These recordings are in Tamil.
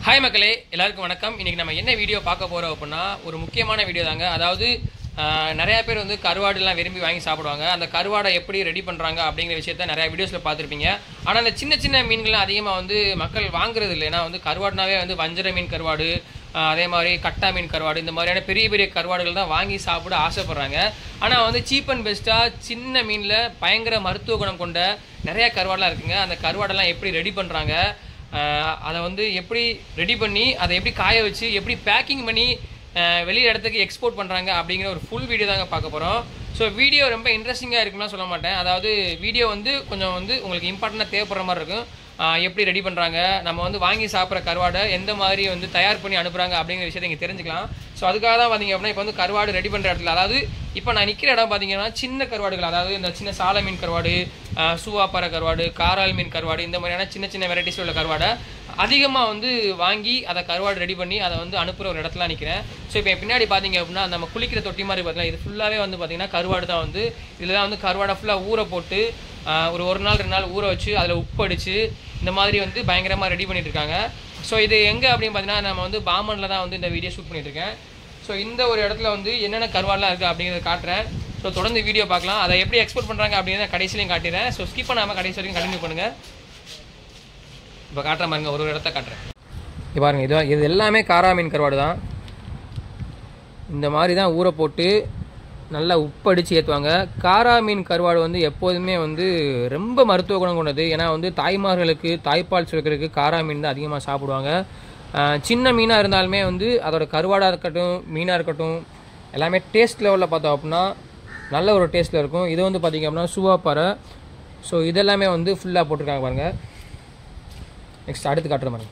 ஹாய் மக்களே எல்லாருக்கும் வணக்கம் இன்னைக்கு நம்ம என்ன வீடியோ பார்க்க போறோம் அப்படின்னா ஒரு முக்கியமான வீடியோ தாங்க அதாவது ஆஹ், நிறைய பேர் வந்து கருவாடுலாம் விரும்பி வாங்கி சாப்பிடுவாங்க அந்த கருவாடை எப்படி ரெடி பண்றாங்க அப்படிங்கிற விஷயத்த நிறைய வீடியோஸ்ல பார்த்துருப்பீங்க ஆனால் அந்த சின்ன சின்ன மீன்கள்லாம் அதிகமாக வந்து மக்கள் வாங்குறது இல்லை ஏன்னா வந்து கருவாடுனாவே வந்து வஞ்சர மீன் கருவாடு ஆஹ், அதே மாதிரி கட்டா மீன் கருவாடு இந்த மாதிரியான பெரிய பெரிய கருவாடுகள் தான் வாங்கி சாப்பிட ஆசைப்படுறாங்க ஆனால் வந்து சீப் அண்ட் பெஸ்ட்டாக சின்ன மீனில் பயங்கர மருத்துவ குணம் கொண்ட நிறைய கருவாடெலாம் இருக்குங்க அந்த கருவாடெல்லாம் எப்படி ரெடி பண்ணுறாங்க ஆஹ் அதை வந்து எப்படி ரெடி பண்ணி அதை எப்படி காய வச்சு எப்படி பேக்கிங் பண்ணி ஆஹ் வெளி இடத்துக்கு எக்ஸ்போர்ட் பண்ணுறாங்க அப்படிங்கிற ஒரு ஃபுல் வீடியோ தாங்க பார்க்க போகிறோம் ஸோ வீடியோ ரொம்ப இன்ட்ரெஸ்டிங்காக இருக்குன்னா சொல்ல மாட்டேன் அதாவது வீடியோ வந்து கொஞ்சம் வந்து உங்களுக்கு இம்பார்ட்டண்ட்டாக தேவைப்படுற மாதிரி இருக்கும் ஆஹ் எப்படி ரெடி பண்ணுறாங்க நம்ம வந்து வாங்கி சாப்பிட்ற கருவாடை எந்த மாதிரி வந்து தயார் பண்ணி அனுப்புகிறாங்க அப்படிங்கிற விஷயத்தை இங்கே தெரிஞ்சுக்கலாம் ஸோ அதுக்காக தான் பார்த்தீங்க அப்படின்னா இப்போ வந்து கருவாடு ரெடி பண்ணுற இடத்துல அதாவது இப்போ நான் நிற்கிற இடம் பார்த்தீங்கன்னா சின்ன கருவாடுகள் அதாவது இந்த சின்ன சால மீன் கருவாடு ஆஹ் சூவாப்பாறை கருவாடு காரால் மீன் கருவாடு இந்த மாதிரியான சின்ன சின்ன வெரைட்டிஸ் உள்ள கருவாடை அதிகமாக வந்து வாங்கி அதை கருவாடு ரெடி பண்ணி அதை வந்து அனுப்புகிற ஒரு இடத்துல நிற்கிறேன் ஸோ இப்போ பின்னாடி பார்த்தீங்க அப்படின்னா நம்ம குளிக்கிற தொட்டி மாதிரி பார்த்தீங்கன்னா இது ஃபுல்லாகவே வந்து பார்த்தீங்கன்னா கருவாடு தான் வந்து இதில் தான் வந்து கருவாடை ஃபுல்லாக ஊற போட்டு ஆஹ் ஒரு ஒரு நாள் ரெண்டு நாள் ஊற வச்சு அதில் உப்பு அடிச்சு இந்த மாதிரி வந்து பயங்கரமாக ரெடி பண்ணிட்டு இருக்காங்க ஸோ இது எங்கே அப்படின்னு பார்த்தீங்கன்னா நம்ம வந்து பாமனில் தான் வந்து இந்த வீடியோ ஷூட் பண்ணிட்டு இருக்கேன் ஸோ இந்த ஒரு இடத்துல வந்து என்னென்ன கருவாடெலாம் இருக்குது அப்படிங்கிறத காட்டுறேன் ஸோ தொடர்ந்து வீடியோ பார்க்கலாம் அதை எப்படி எக்ஸ்போர்ட் பண்ணுறாங்க அப்படிங்கிறத கடைசிலையும் காட்டிடுறேன் ஸோ ஸ்கிப் பண்ணாமல் கடைசி வரைக்கும் கண்டினியூ பண்ணுங்கள் இப்போ காட்டுற பாருங்க ஒரு ஒரு இடத்த காட்டுறேன் இது பாருங்க இது இது எல்லாமே காரா மீன் கருவாடு தான் இந்த மாதிரி தான் ஊற போட்டு நல்லா உப்படிச்சு ஏற்றுவாங்க காரா மீன் கருவாடு வந்து எப்போதுமே வந்து ரொம்ப மருத்துவ குணம் கொண்டது ஏன்னா வந்து தாய்மார்களுக்கு தாய்ப்பால் சுரக்கிறதுக்கு காரா மீன் தான் அதிகமாக சாப்பிடுவாங்க ஆஹ் சின்ன மீனாக இருந்தாலுமே வந்து அதோட கருவாடாக இருக்கட்டும் மீனாக இருக்கட்டும் எல்லாமே டேஸ்ட் லெவலில் பார்த்தோம் அப்படின்னா நல்ல ஒரு டேஸ்ட்டில் இருக்கும் இது வந்து பார்த்திங்க அப்படின்னா சுவாப்பாறை ஸோ இதெல்லாமே வந்து ஃபுல்லாக போட்டிருக்காங்க பாருங்கள் நெக்ஸ்ட் அடுத்து காட்டுற பாருங்க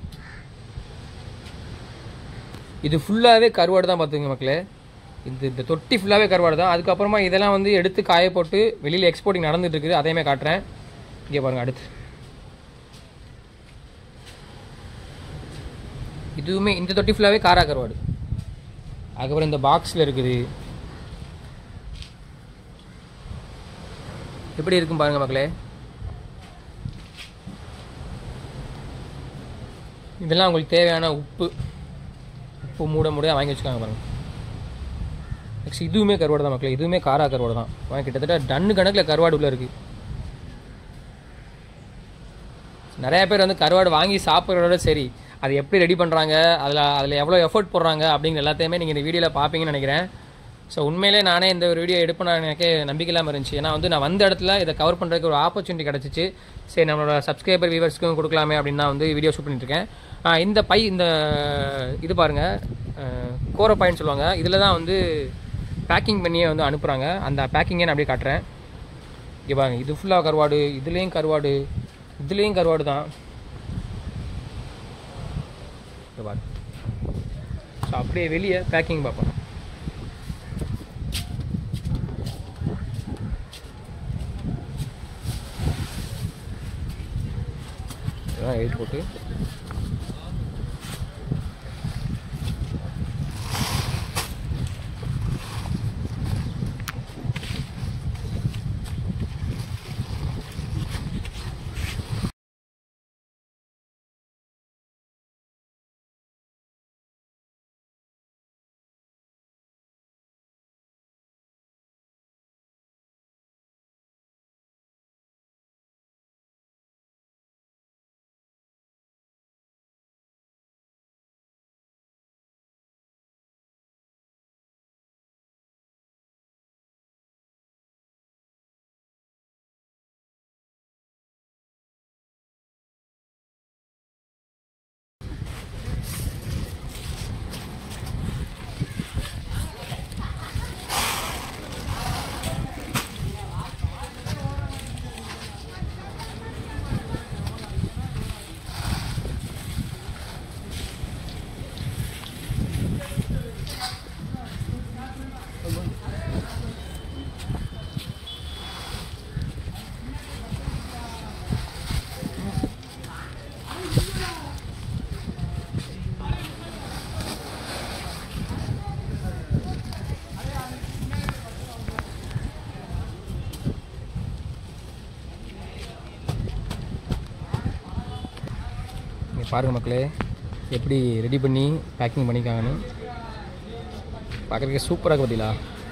இது ஃபுல்லாகவே கருவாடு தான் பார்த்துங்க மக்களே இந்த இந்த தொட்டி ஃபுல்லாகவே கருவாடு தான் அதுக்கப்புறமா இதெல்லாம் வந்து எடுத்து காய போட்டு வெளியில் எக்ஸ்போர்ட்டிங் நடந்துட்டு இருக்குது அதையுமே காட்டுறேன் இங்கே பாருங்க அடுத்து இதுவுமே இந்த தொட்டி ஃபுல்லாகவே காரா கருவாடு அதுக்கப்புறம் இந்த பாக்ஸில் இருக்குது எப்படி இருக்கும் பாருங்க மக்களே இதெல்லாம் உங்களுக்கு தேவையான உப்பு உப்பு மூட மூட வாங்கி வச்சுக்காங்க பாருங்க நெக்ஸ்ட் இதுவுமே கருவாடு தான் மக்களே இதுவுமே காரா கருவாடு தான் வாங்க கிட்டத்தட்ட டன்னு கணக்கில் கருவாடு உள்ள இருக்குது நிறைய பேர் வந்து கருவாடு வாங்கி சாப்பிட்றதோட சரி அது எப்படி ரெடி பண்ணுறாங்க அதில் அதில் எவ்வளோ எஃபோர்ட் போடுறாங்க அப்படிங்கிற எல்லாத்தையுமே நீங்கள் இந்த வீடியோவில் பார்ப்பீங்கன்னு நினைக்கிறேன் ஸோ உண்மையிலே நானே இந்த ஒரு வீடியோ எடுப்பேன் எனக்கே நம்பிக்கை இல்லாமல் இருந்துச்சு ஏன்னா வந்து நான் வந்த இடத்துல இதை கவர் பண்ணுறதுக்கு ஒரு ஆப்பர்ச்சுனிட்டி கிடச்சிச்சு சரி நம்மளோட சப்ஸ்கிரைபர் வியூவர்ஸ்க்கும் கொடுக்கலாமே அப்படின்னு தான் வந்து வீடியோ ஷூட் பண்ணிட்டுருக்கேன் ஆஹ் இந்த பை இந்த இது பாருங்கள் கோர பாயின்னு சொல்லுவாங்க இதில் தான் வந்து பேக்கிங் பண்ணியே வந்து அனுப்புகிறாங்க அந்த பேக்கிங்கை நான் அப்படியே காட்டுறேன் இங்கே பாருங்க இது ஃபுல்லாக கருவாடு இதுலேயும் கருவாடு இதுலேயும் கருவாடு தான் இங்க பாருங்க ஸோ அப்படியே வெளியே பேக்கிங் பார்ப்போம் இதெல்லாம் எழுதி போட்டு பாருங்க மக்களே எப்படி ரெடி பண்ணி பேக்கிங் பண்ணிக்காங்கன்னு பார்க்குறதுக்கு சூப்பராக பார்த்தீங்களா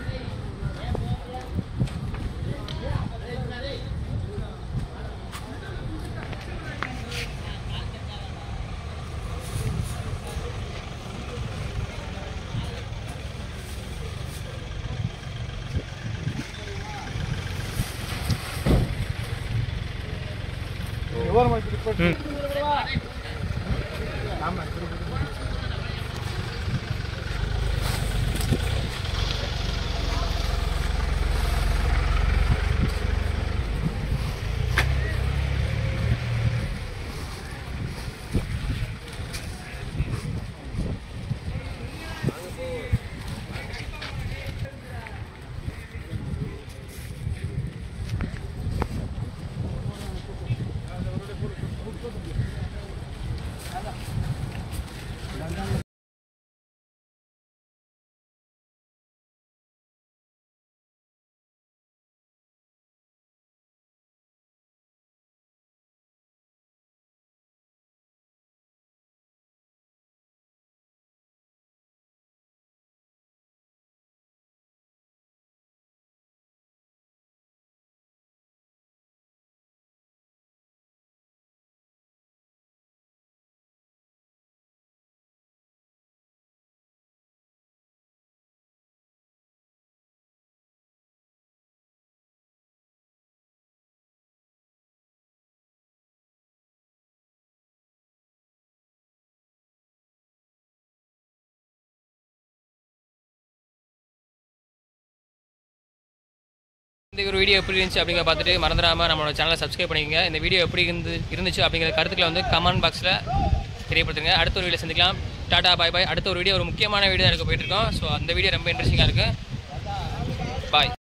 இந்த ஒரு வீடியோ எப்படி இருந்துச்சு அப்படிங்கிற பார்த்துட்டு மறந்துடாமல் நம்மளோட சேனலை சப்ஸ்கிரைப் பண்ணிக்கங்க இந்த வீடியோ எப்படி இருந்து இருந்துச்சு அப்படிங்கிற கருத்துக்களை வந்து கமெண்ட் பாக்ஸில் தெரியப்படுத்துங்க அடுத்த ஒரு வீடியோ சந்திக்கலாம் டாடா பாய் பாய் அடுத்த ஒரு வீடியோ ஒரு முக்கியமான வீடியோ தான் இருக்க போயிட்டு இருக்கோம் ஸோ அந்த வீடியோ ரொம்ப இன்ட்ரெஸ்டிங்காக இருக்குது பாய்